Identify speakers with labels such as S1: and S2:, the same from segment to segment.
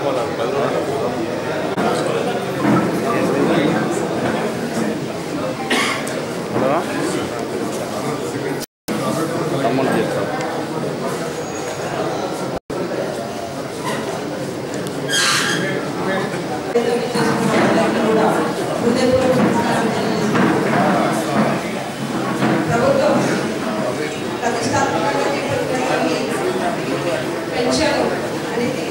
S1: Hello తమ్ముడు చెప్తాను
S2: ప్రభుత్వం ప్రతిష్టాత్మకంగా చేపట్టినటువంటి పెన్షన్ అనేది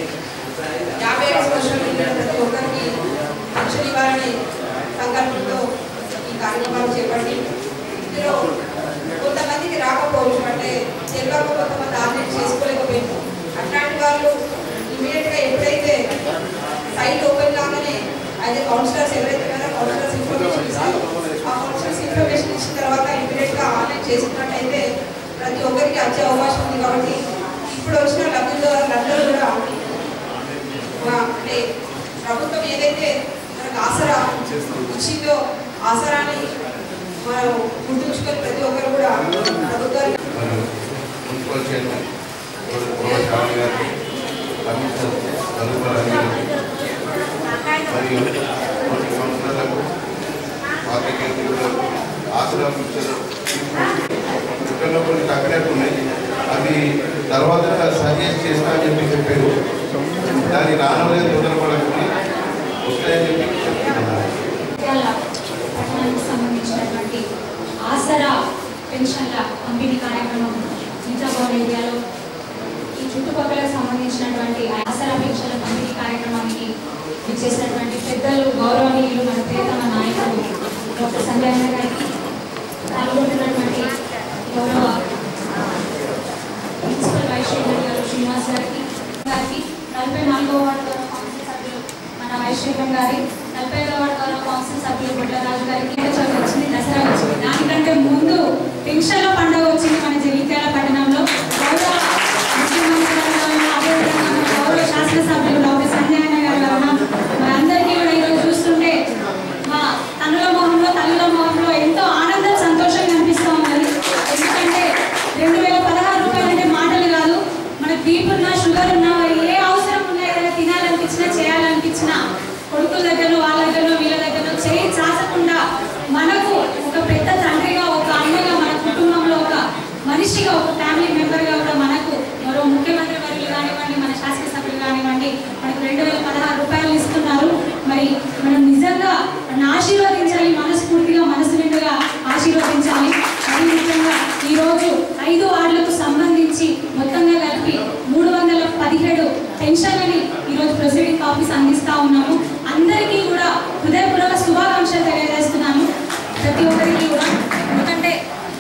S2: యాభై ఐదు సంవత్సరాలు నిండిన ప్రతి ఒక్కరికి పెన్షన్ ఇవ్వాలని సంకల్పంతో ఈ కార్యక్రమాలు చేపట్టి ఇందులో కొంతమందికి రాకపోవచ్చు అంటే తెలియక కొంతమంది ఆన్లైన్ చేసుకోలేకపోయింది అట్లాంటి వాళ్ళు ఇమీడియట్గా ఎప్పుడైతే సైట్ ఓపెన్ కాగానే అయితే కౌన్సిలర్స్ ఎవరైతే ఉన్నారో కౌన్సిలర్స్ ఇన్ఫర్మేషన్ ఇస్తారు ఆ కౌన్సిలర్స్ ఇన్ఫర్మేషన్ ఇచ్చిన తర్వాత ఇమీడియట్గా ఆన్లైన్ చేసుకున్నట్టయితే ప్రతి ఒక్కరికి వచ్చే అవకాశం ఉంది కాబట్టి ఇప్పుడు వచ్చిన లబ్ధిదారులందరూ కూడా మా అంటే ప్రభుత్వం ఏదైతే మనకు ఆసరా ఇచ్చిందో ఆసరాని మనం గుర్తుంచుకొని ప్రతి ఒక్కరు కూడా ప్రభుత్వానికి
S3: మరియు మున్సిపల్ చైర్మన్ శ్రావణి గారికి కమిషనర్ రఘువరాజు గారికి మరియు కొన్ని సంవత్సరాలకు పాత్రికేయులకు ఆసరా పిక్చర్ ఇక్కడ కొన్ని తగ్గనట్టు ఉన్నాయి అవి తర్వాత సజెస్ట్ చేస్తా అని చెప్పి చెప్పారు దాని రానలేదు తొందరపడకుండా వస్తాయని చెప్పి చెప్తున్నాను
S4: నంద్యాల పట్టణానికి సంబంధించినటువంటి ఆసరా పెన్షన్ల పంపిణీ కార్యక్రమం నిజామాబాద్ ఏరియాలో ఈ చుట్టుపక్కలకు సంబంధించినటువంటి ఆసరా పెన్షన్ల పంపిణీ కార్యక్రమానికి ఇచ్చేసినటువంటి పెద్దలు గౌరవనీయులు మన ప్రియతమ నాయకులు డాక్టర్ సంజయ్ అన్న గారికి పాల్గొంటున్నటువంటి గౌరవ ప్రిన్సిపల్ వైస్ చైర్మన్ గారు శ్రీనివాస్ గారికి గారికి నలభై నాలుగో వార్డు గౌరవ కౌన్సిల్ సభ్యులు మన వైస్ చైర్మన్ గారి నలభై ఐదో వార్డు గౌరవ కౌన్సిల్ సభ్యులు బుడ్లరాజు గారికి ఇంకా చోటు వచ్చింది దసరా వచ్చింది దానికంటే ముందు పెన్షన్ల పండుగ వచ్చింది మన జగిత్యాల పట్టణంలో గౌరవ ముఖ్యమంత్రి గారు కావాలి, అదేవిధంగా మన గౌరవ శాసనసభ్యులు డాక్టర్ సంజయ్ అన్న గారు కావాలి. మనందరికీ కూడా ఈరోజు చూస్తుంటే మా తల్లుల మొహంలో తల్లుల మొహంలో ఎంతో ఆనందం సంతోషం కనిపిస్తూ ఉన్నది ఎందుకంటే రెండు వేల పదహారు రూపాయలు అంటే మాటలు కాదు మనకు బీపీ ఉన్నా షుగర్ ఉన్నా ఏ అవసరం ఉన్నా ఏదైనా తినాలనిపించినా చేయాలనిపించినా కొడుకుల దగ్గర వాళ్ళ దగ్గర వీళ్ళ దగ్గర చేయి చాచకుండా మనకు ఒక పెద్ద తండ్రిగా ఒక అన్నగా మన కుటుంబంలో ఒక మనిషిగా ఒక ఫ్యామిలీ మెంబర్గా కూడా మనకు మరో ముఖ్యమంత్రి వర్యులు కానివ్వండి మన శాసనసభ్యులు కానివ్వండి మనకు రెండు వేల పదహారు రూపాయలు ఇస్తున్నారు మరి మనం నిజంగా మన ఆశీర్వదించాలి మనస్ఫూర్తిగా మనసు నిండుగా ఆశీర్వదించాలి అది ముఖ్యంగా ఈరోజు ఐదు వార్డులకు సంబంధించి మొత్తంగా కలిపి మూడు వందల పదిహేడు పెన్షన్లని ఈరోజు ప్రెసిడెంట్ ఆఫీస్ అందిస్తా ఉన్నాము అందరికీ కూడా హృదయపూర్వక శుభాకాంక్షలు తెలియజేస్తున్నాను ప్రతి ఒక్కరికి కూడా ఎందుకంటే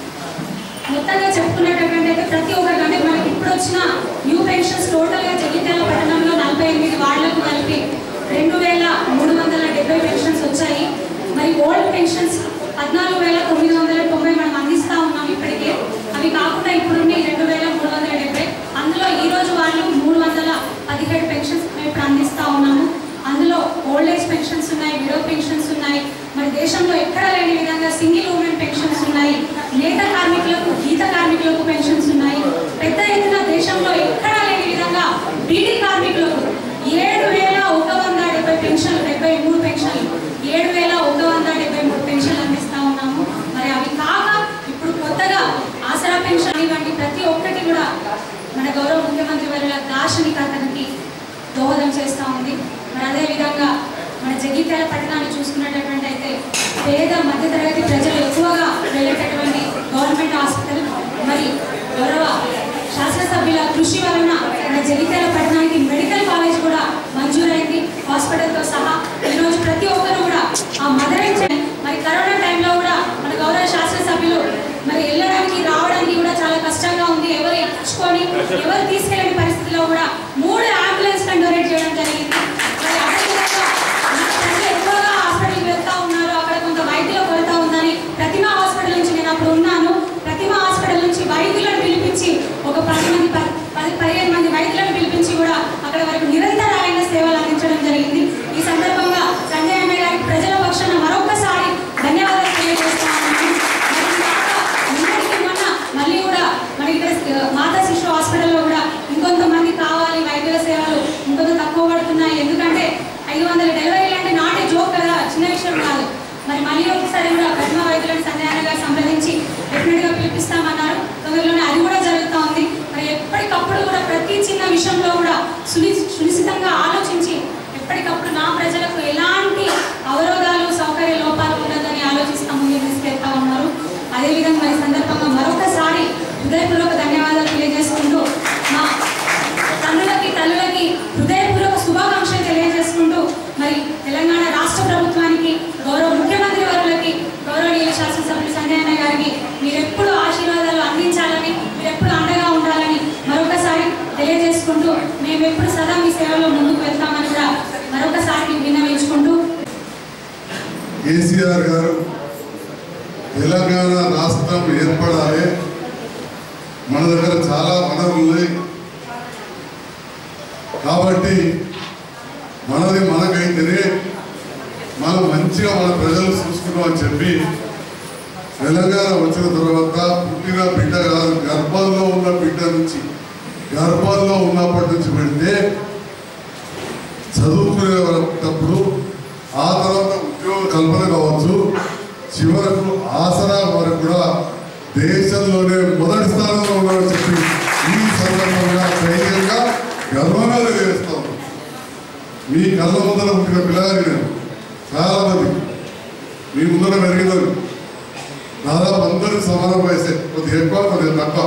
S4: మొత్తంగా చెప్పుకునేటటువంటి అయితే ప్రతి ఒక్కరికి అంటే మనకి ఇప్పుడు వచ్చిన న్యూ పెన్షన్స్ టోటల్గా జగిత్యాల పట్టణంలో నలభై ఎనిమిది వార్డులకు కలిపి రెండు వేల మూడు వందల డెబ్బై పెన్షన్స్ వచ్చాయి మరి ఓల్డ్ పెన్షన్స్ పద్నాలుగు వేల తొమ్మిది వందల తొంభై మనం అందిస్తా ఉన్నాం ఇప్పటికే అవి కాకుండా ఇప్పుడున్న ఈ రెండు వేల మూడు వందల డెబ్బై అందులో ఈ రోజు వాళ్ళు మూడు వందల పదిహేడు పెన్షన్స్ మేము ఇప్పుడు అందిస్తా ఉన్నాము అందులో ఓల్డ్ ఏజ్ పెన్షన్స్ ఉన్నాయి విడో పెన్షన్స్ ఉన్నాయి మరి దేశంలో ఎక్కడ లేని విధంగా సింగిల్ ఉమెన్ పెన్షన్స్ ఉన్నాయి నేత కార్మికులకు గీత కార్మికులకు పెన్షన్స్ ఉన్నాయి పెద్ద ఎత్తున దేశంలో ఎక్కడా లేని విధంగా బీడీ కార్మికులకు ఏడు వేల ఒక వంద డెబ్బై పెన్షన్లు డెబ్బై మూడు పెన్షన్లు ఏడు వేల ఒక వంద డెబ్బై మూడు పెన్షన్లు అందిస్తా ఉన్నాము మరి అవి కాక ఇప్పుడు కొత్తగా ఆసరా పెన్షన్ ఇవ్వండి ప్రతి ఒక్కటి కూడా మన గౌరవ ముఖ్యమంత్రి వర్యుల దార్శనికతకి దోహదం చేస్తూ ఉంది మరి అదే విధంగా మన జగిత్యాల పట్టణాన్ని చూసుకున్నటువంటి అయితే పేద మధ్యతరగతి ప్రజలు ఎక్కువగా వెళ్ళేటటువంటి గవర్నమెంట్ హాస్పిటల్ మరి గౌరవ శాసనసభ్యుల కృషి వలన మన జగిత్యాల పట్టణానికి మెడికల్ కాలేజ్ కూడా మంజూరైంది హాస్పిటల్తో సహా ఈరోజు ప్రతి ఒక్కరు కూడా ఆ మదర్ అండ్ చైల్డ్ మరి కరోనా టైంలో కూడా మన గౌరవ శాసనసభ్యులు మరి వెళ్ళడానికి రావడానికి కూడా చాలా కష్టంగా ఉంది ఎవరు ఎక్కించుకొని ఎవరు తీసుకెళ్ళని పరిస్థితిలో కూడా మూడు అంబులెన్స్ డొనేట్ చేయడం జరిగింది మరి అదేవిధంగా మన ప్రజలు ఎక్కువగా హాస్పిటల్కి వెళ్తా ఉన్నారు అక్కడ కొంత వైద్యుల కొరత ఉందని ప్రతిమ హాస్పిటల్ నుంచి నేను అప్పుడు ఉన్నాను ప్రతిమ హాస్పిటల్ నుంచి వైద్యులను పిలిపించి ఒక పది మంది ప- పది పదిహేను మంది వైద్యులను పిలిపించి కూడా అక్కడ వరకు మరి మళ్ళీ ఒకసారి కూడా పద్మ వైద్యులను సంధ్యాన గారు సంప్రదించి డెఫినెట్ గా పిలిపిస్తామన్నారు తొందరలోనే అది కూడా జరుగుతూ ఉంది మరి ఎప్పటికప్పుడు కూడా ప్రతి చిన్న విషయంలో కూడా సుని సునిశ్చితంగా ఆలోచించి ఎప్పటికప్పుడు నా ప్రజలకు ఎలాంటి అవరోధాలు సౌకర్య లోపాలు ఉండదని ఆలోచిస్తా ముందుకు తీసుకెళ్తా ఉన్నారు అదేవిధంగా మరి సందర్భంగా మరొకసారి హృదయపూర్వక ధన్యవాదాలు తెలియజేసుకుంటూ మా తల్లులకి తల్లులకి హృదయపూర్వక శుభాకాంక్షలు తెలియజేసుకుంటూ మరి తెలంగాణ రాష్ట్ర ప్రభుత్వానికి గౌరవ ముఖ్యమంత్రి వారులకి గౌరవనీయుల శాసనసభ్యులు సంజయ్ అన్న గారికి మీరెప్పుడు ఆశీర్వాదాలు అందించాలని మీరెప్పుడు అండగా ఉండాలని మరొకసారి తెలియజేసుకుంటూ మేము ఎప్పుడు సదా మీ సేవలో ముందుకు వెళ్తామని కూడా మరొకసారి మీకు విన్నవించుకుంటూ
S5: కేసీఆర్ గారు తెలంగాణ రాష్ట్రం ఏర్పడాలి మన దగ్గర చాలా వనరులు ఉన్నాయి కాబట్టి మనది మనకైతేనే మనం మంచిగా మన ప్రజలు చూసుకున్నాం అని చెప్పి తెలంగాణ వచ్చిన తర్వాత పుట్టిన బిడ్డ కాదు గర్భంలో ఉన్న బిడ్డ నుంచి గర్భంలో ఉన్నప్పటి నుంచి పెడితే చదువుకునేటప్పుడు ఆ తర్వాత ఉద్యోగ కల్పన కావచ్చు చివరకు ఆసరా వరకు కూడా దేశంలోనే మొదటి స్థానంలో ఉన్నారని చెప్పి ఈ సందర్భంగా ధైర్యంగా గర్వంగా తెలియజేస్తాం మీ కళ్ళ ముందర పుట్టిన పిల్లగారి నేను చాలా మంది మీ ముందర పెరిగినారు దాదాపు అందరూ సమాన వయసే కొద్దిగా ఎక్కువ కొద్దిగా తక్కువ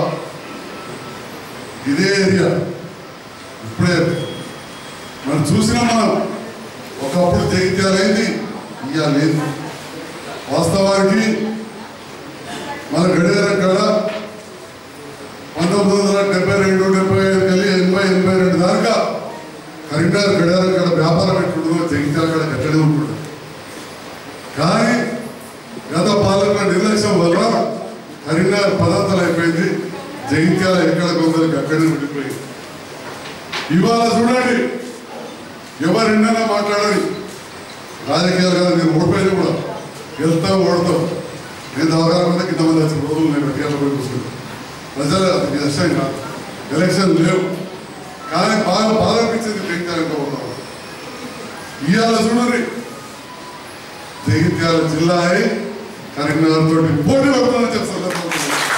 S5: ఇదే ఏరియా ఇప్పుడే మనం చూసినా మనం ఒకప్పుడు జగిత్యాలైంది ఇవాళ లేదు వాస్తవానికి మన గడియారం కాడ పంతొమ్మిది వందల డెబ్బై రెండు డెబ్బై ఐదు కలిగి ఎనభై ఎనభై రెండు దాకా కరీంనగర్ గడియారం కాడ వ్యాపారం ఎట్లుంటుందో జగిత్యాల కాడ కట్టడి ఉంటుంది కానీ గత పాలన నిర్లక్ష్యం వల్ల కరీంనగర్ పదార్థాలు అయిపోయింది జగిత్యాల ఎక్కడ కొందరికి అక్కడే ఉండిపోయింది ఇవాళ చూడండి ఎవరు ఎన్నైనా మాట్లాడాలి రాజకీయాలు కాదు నేను ఓడిపోయినా కూడా వెళ్తాం ఓడతాం నేను అవగాహన మంది కింద మంది వచ్చిన రోజులు నేను గట్టిగా పోయి కూర్చుంటాను ప్రజలు అది ఎలక్షన్ కాదు ఎలక్షన్ లేవు కానీ బాగా బాధ అనిపించింది జగిత్యాలంటే ఉన్నాం ఇవాళ చూడండి జగిత్యాల జిల్లా అయి కరీంనగర్ తోటి పోటీ పడుతుందని చెప్పి సందర్భంగా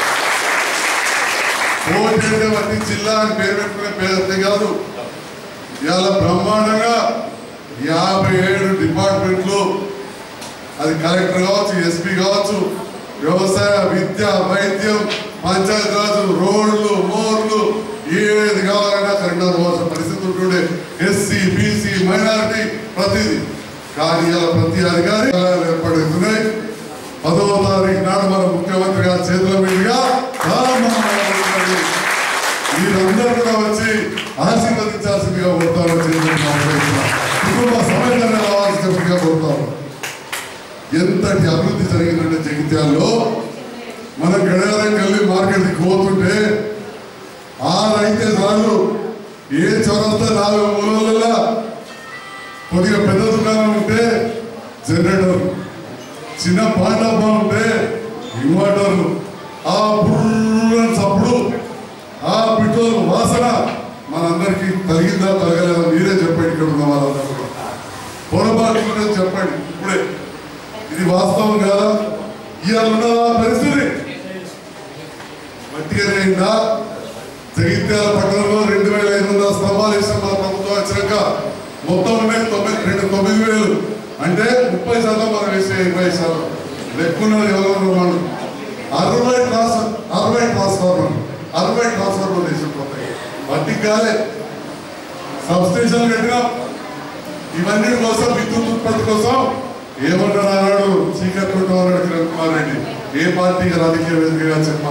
S5: పోటీ అంటే ప్రతి జిల్లా అని పేరు పెట్టుకునే పేరు కాదు ఇవాళ బ్రహ్మాండంగా యాభై ఏడు డిపార్ట్మెంట్లు అది కలెక్టర్ కావచ్చు ఎస్పీ కావచ్చు వ్యవసాయ విద్య వైద్యం పంచాయతీ రాజు రోడ్లు మోర్లు ఏది కావాలన్నా కరెంట్ పోవాల్సిన పరిస్థితి ఉంటుండే ఎస్సీ బీసీ మైనారిటీ ప్రతిదీ కానీ ఇలా ప్రతి అధికారి ఏర్పడుతున్నాయి పదవ తారీఖు నాడు మన ముఖ్యమంత్రి గారి చేతుల మీదుగా ప్రారంభమవుతున్నది. మీరందరూ కూడా వచ్చి ఆశీర్వదించాల్సిందిగా కోరుతాను కుటుంబ సమేతంగా రావాల్సిందిగా కోరుతాను ఎంతటి అభివృద్ధి జరిగిందంటే జగిత్యాల్లో మన గడియారం కలిగి మార్కెట్కి పోతుంటే ఆరైతే చాలు ఏ చొరవతో నాలుగు మూలల కొద్దిగా పెద్ద దుకాణం ఉంటే జనరేటర్ చిన్న పాండబ్బా ఉంటే ఇన్వర్టర్లు ఆ బుర్రని చప్పుడు ఆ పెట్రోల్ వాసన మనందరికీ కలిగిందా కలగలేదా మీరే చెప్పండి ఇక్కడ ఉన్న వాళ్ళందరూ కూడా పొరపాటు గురించి చెప్పండి ఇప్పుడే ఇది వాస్తవం కాదా ఇవాళ ఉన్నదా పరిస్థితి మట్టిగా అయిందా జగిత్యాల పట్టణంలో రెండు వేల ఐదు వందల స్తంభాలు వేసిన మన ప్రభుత్వం వచ్చినాక మొత్తం ఉన్నాయి తొమ్మిది రెండు తొమ్మిది వేలు అంటే ముప్పై శాతం మనం వేసే ఇరవై శాతం లెక్కున్నది ఎవరు వాళ్ళు అరవై ట్రాన్స్ అరవై ట్రాన్స్ఫార్మర్ అరవై ట్రాన్స్ఫార్మర్ వేసిన కొత్తగా వాటికి కాలే సబ్స్టేషన్ కట్టినాం ఇవన్నీ కోసం విద్యుత్ ఉత్పత్తి కోసం ఏమన్నారు అన్నాడు చీకట్లు అన్నాడు కిరణ్ కుమార్ రెడ్డి ఏ పార్టీకి రాజకీయ వేదికగా చెప్ప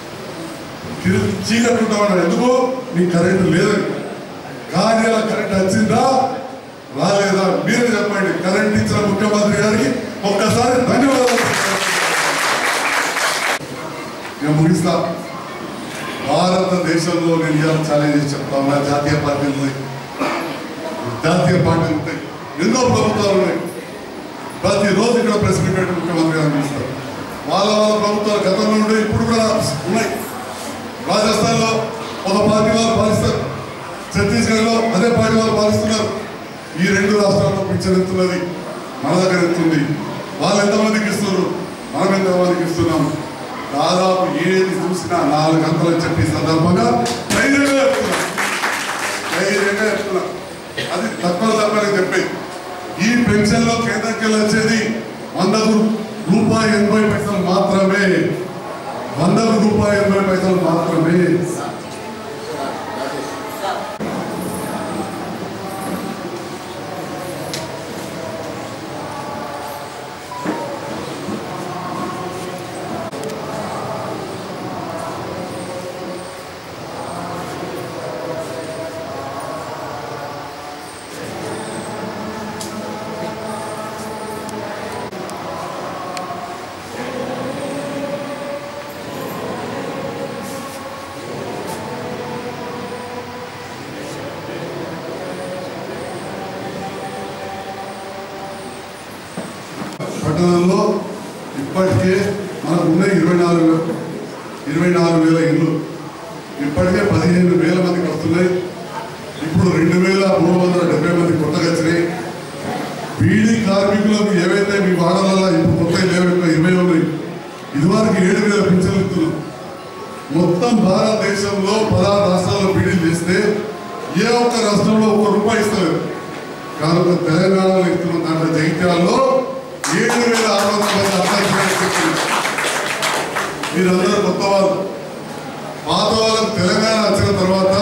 S5: చీకట్లు అన్నాడు ఎందుకు నీకు కరెంటు లేదని కానీ అలా కరెంట్ వచ్చిందా రాలేదా మీరే చెప్పండి కరెంట్ ఇచ్చిన ముఖ్యమంత్రి గారికి ఒక్కసారి ధన్యవాదాలు నేను ముగిస్తా భారతదేశంలో నేను ఇవాళ ఛాలెంజ్ చెప్తా ఉన్నా జాతీయ పార్టీలు ఉన్నాయి జాతీయ పార్టీలు ఉంటాయి ఎన్నో ప్రభుత్వాలు ఉన్నాయి ప్రతిరోజు ఇక్కడ ప్రెస్ మీట్ పెట్టి ముఖ్యమంత్రి గారు పిలుస్తారు వాళ్ళ వాళ్ళ ప్రభుత్వాలు గతంలో ఉండే ఇప్పుడు కూడా ఉన్నాయి రాజస్థాన్లో ఒక పార్టీ వాళ్ళు పాలిస్తారు ఛత్తీస్గఢ్లో అదే పార్టీ వాళ్ళు పాలిస్తున్నారు ఈ రెండు రాష్ట్రాల్లో పిక్చర్ ఎత్తున్నది మన దగ్గర ఎత్తుంది వాళ్ళు ఎంతమందికి ఇస్తున్నారు మనం ఎంతమందికి ఇస్తున్నాం దాదాపు ఏది చూసినా నాలుగు గంటలు చెప్పి సందర్భంగా ధైర్యంగా చెప్తున్నాం ధైర్యంగా చెప్తున్నాం అది తక్కువ తప్పని చెప్పి ఈ పెన్షన్ లో కేంద్రంకి వచ్చేది వందకు రూపాయి ఎనభై పైసలు మాత్రమే వందకు రూపాయి ఎనభై పైసలు మాత్రమే పట్టణంలో ఇప్పటికే మనకు ఉన్న ఇరవై నాలుగు వే- ఇరవై నాలుగు వేల ఇల్లు ఇప్పటికే పదిహేను వేల మందికి వస్తున్నాయి ఇప్పుడు రెండు వేల మూడు వందల డెబ్బై మంది కొత్తగా వచ్చినాయి బీడీ కార్మికులకు ఏవైతే మీ వాడలలో ఇప్పుడు కొత్త లేవు ఇంకా ఇరవై ఉన్నాయి ఇదివరకు ఏడు వేల పింఛన్లు ఇస్తున్నాం మొత్తం భారతదేశంలో పదహారు రాష్ట్రాల్లో బీడీలు చేస్తే ఏ ఒక్క రాష్ట్రంలో ఒక్క రూపాయి ఇస్తలేదు కనుక తెలంగాణలో ఇస్తున్న దాంట్లో జైత్యాల్లో ఏడు వేల ఆరు వందల మంది అర్థాలు చెప్తున్నారు మీరందరూ కొత్త వాళ్ళు పాత వాళ్ళకు తెలంగాణ వచ్చిన తర్వాత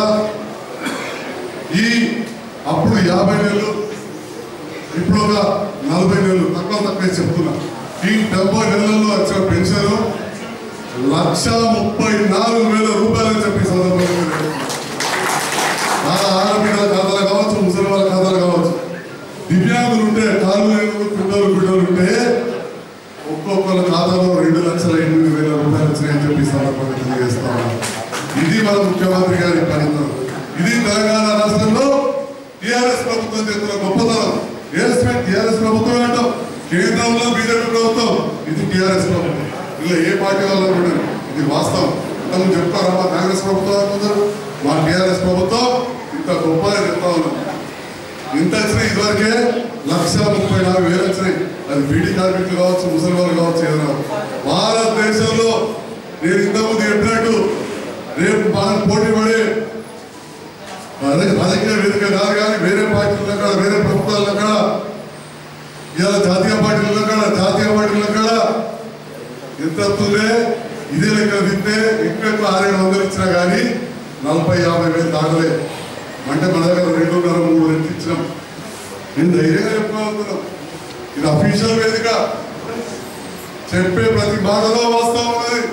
S5: ఈ అప్పుడు యాభై నెలలు ఇప్పుడు ఒక నలభై నెలలు తక్కువ తక్కువ చెప్తున్నా ఈ డెబ్బై నెలల్లో వచ్చిన పెన్షన్ లక్ష ముప్పై నాలుగు వేల రూపాయలని చెప్పి సందర్భంగా నేను చెప్తున్నా. నా ఆడపిల్లల ఖాతాలు కావచ్చు ముసలి వాళ్ళ ఖాతాలు కావచ్చు దివ్యాంగులు ఉంటే కాళ్ళు లేని పిల్లలు బిడ్డలు ఉంటే ఒక్కొక్కరి ఖాతాలో రెండు లక్షల ఎనిమిది వేల రూపాయలు వచ్చినాయని చెప్పి సందర్భంగా తెలియజేస్తాను ఇది మన ముఖ్యమంత్రి గారి పనితనం ఇది తెలంగాణ రాష్ట్రంలో టీఆర్ఎస్ ప్రభుత్వం చేస్తున్న గొప్పతనం టీఆర్ఎస్ టీఆర్ఎస్ ప్రభుత్వం అంటాం కేంద్రంలో బీజేపీ ప్రభుత్వం ఇది టీఆర్ఎస్ ప్రభుత్వం ఇలా ఏ పార్టీ వాళ్ళు అనుకుంటారు ఇది వాస్తవం ఇంతకు చెప్తారా మా కాంగ్రెస్ ప్రభుత్వం అనుకుంటారు మా టీఆర్ఎస్ ప్రభుత్వం ఇంత గొప్పగా చెప్తా ఉన్నాం ఇంత వచ్చినాయి ఇదివరకే లక్ష ముప్పై నాలుగు వేలు వచ్చినాయి అది బీడీ కార్మికులు కావచ్చు ముసలి వాళ్ళు కావచ్చు ఏదైనా భారతదేశంలో నేను ఇంతకుముందు చెప్పినట్టు రేపు బాగా పోటీ పడే అదే రాజకీయ వేదిక కాదు కానీ వేరే పార్టీల కాడ వేరే ప్రభుత్వాల కాడ ఇలా జాతీయ పార్టీల కాడ జాతీయ పార్టీల కాడ ఎంత వస్తుందే ఇదే లెక్క తింటే ఎక్కువ ఎక్కువ ఆరేడు వందలు ఇచ్చినా కానీ నలభై యాభై వేలు దాటలే అంటే మన దగ్గర రెండున్నర మూడు రెట్లు ఇచ్చినాం నేను ధైర్యంగా చెప్పుకోగలుగుతున్నాం ఇది అఫీషియల్ వేదిక చెప్పే ప్రతి మాటలో వాస్తవం ఉన్నది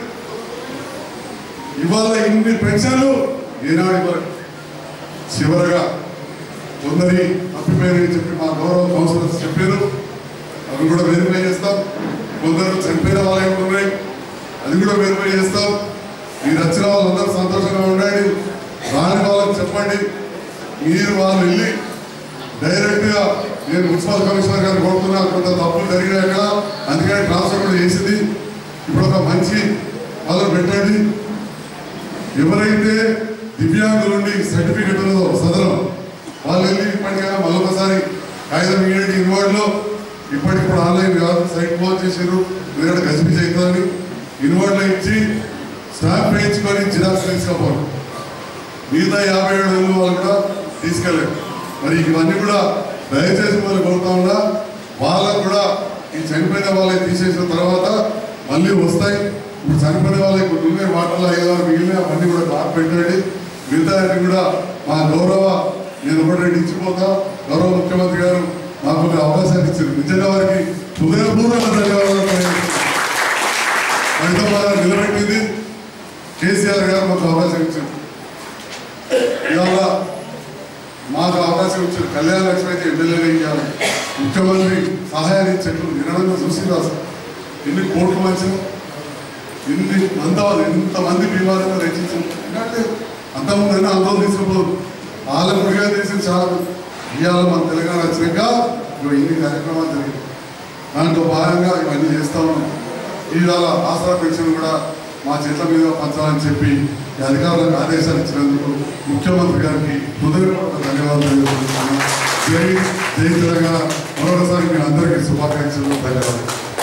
S5: ఇవాళ ఇన్ని పెన్షన్లు ఈనాటి వరకు చివరగా కొందరి తప్పిపోయారని చెప్పి మా గౌరవ కౌన్సిలర్స్ చెప్పారు అవి కూడా వెరిఫై చేస్తాం కొందరు చనిపోయిన వాళ్ళే కూడా ఉన్నాయి అది కూడా వెరిఫై చేస్తాం మీరు వచ్చిన వాళ్ళందరూ సంతోషంగా ఉండండి రాని వాళ్ళకి చెప్పండి మీరు వాళ్ళు వెళ్ళి డైరెక్ట్గా నేను మున్సిపల్ కమిషనర్ గారిని కోరుతున్నా కొంత తప్పులు జరిగినాయి అక్కడ అందుకని ట్రాన్స్ఫర్ కూడా చేసింది ఇప్పుడు ఒక మంచి వాళ్ళని పెట్టండి ఎవరైతే దివ్యాంగులుండి సర్టిఫికెట్ ఉన్నదో సదనం వాళ్ళు వెళ్ళి ఇప్పటికైనా మరొకసారి కాగితం ఇయ్యండి ఇన్వార్డ్లో ఇప్పటికిప్పుడు ఆన్లైన్ కాదు సైట్ క్లోజ్ చేసారు ఎందుకంటే గజిబిజి అవుతుందని ఇన్వార్డ్లో ఇచ్చి స్టాంప్ వేయించుకొని జిరాక్స్ తీసుకోపోరు మిగతా యాభై ఏడు వేలు వాళ్ళు కూడా తీసుకెళ్ళారు మరి ఇవన్నీ కూడా దయచేసి వాళ్ళు కోరుతా ఉన్నా వాళ్ళకు కూడా ఈ చనిపోయిన వాళ్ళకి తీసేసిన తర్వాత మళ్ళీ వస్తాయి ఇప్పుడు చనిపోయిన వాళ్ళకి ఇప్పుడు ఉండే వాటర్లో ఐదు ఆరు మిగిలిన అవన్నీ కూడా కాపు పెట్టండి మిగతా అన్ని కూడా మా గౌరవ నేను ఒకటి రెండు ఇచ్చిపోతా గౌరవ ముఖ్యమంత్రి గారు మాకు ఒక అవకాశాన్ని ఇచ్చారు నిజంగా వారికి హృదయపూర్వక ధన్యవాదాలు తెలియజేస్తున్నాను. హైదరాబాద్ నిలబెట్టింది కేసీఆర్ గారు మాకు అవకాశం ఇచ్చారు ఇవాళ మాకు అవకాశం ఇచ్చారు కళ్యాణ లక్ష్మి అయితే ఎమ్మెల్యేగా ఇవ్వాలి ముఖ్యమంత్రి సహాయాన్ని ఇచ్చారు నిరంగా చూసి రాదు ఎన్ని కోట్లు మంచి ఎన్ని మంది ఎంతమంది బీమారుగా రచించారు ఎందుకంటే అంతకుముందు ఎన్నో ఆందోళన తీసుకుపోదు వాళ్ళకు విడిగా చేసి చాలా ఇవాళ మన తెలంగాణ వచ్చినాక ఇవి ఇన్ని కార్యక్రమాలు జరిగాయి దాంట్లో భాగంగా ఇవన్నీ చేస్తా ఉన్నాం ఇవాళ ఆసరా పెన్షన్ కూడా మా చెట్ల మీద పంచాలని చెప్పి ఈ అధికారులకు ఆదేశాలు ఇచ్చినందుకు ముఖ్యమంత్రి గారికి హృదయపూర్వక ధన్యవాదాలు తెలియజేస్తున్నాను జై జై తెలంగాణ మరొకసారి మీ అందరికీ శుభాకాంక్షలు ధన్యవాదాలు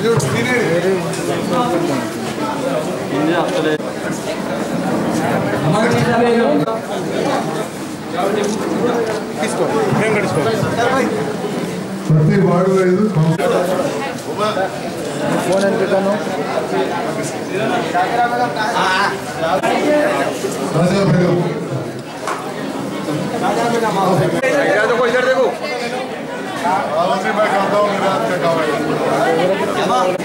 S1: హిందీ వస్తలేదు తీసుకో మేము కట్టుకో
S5: ప్రతి వార్డులో ఐదు
S1: ఫోన్ ఎంత పెట్టాను
S5: రాజా బేగం
S1: इधर देखो इधर देखो
S5: आवाज़ में मैं गाता हूँ मेरा अच्छा काम है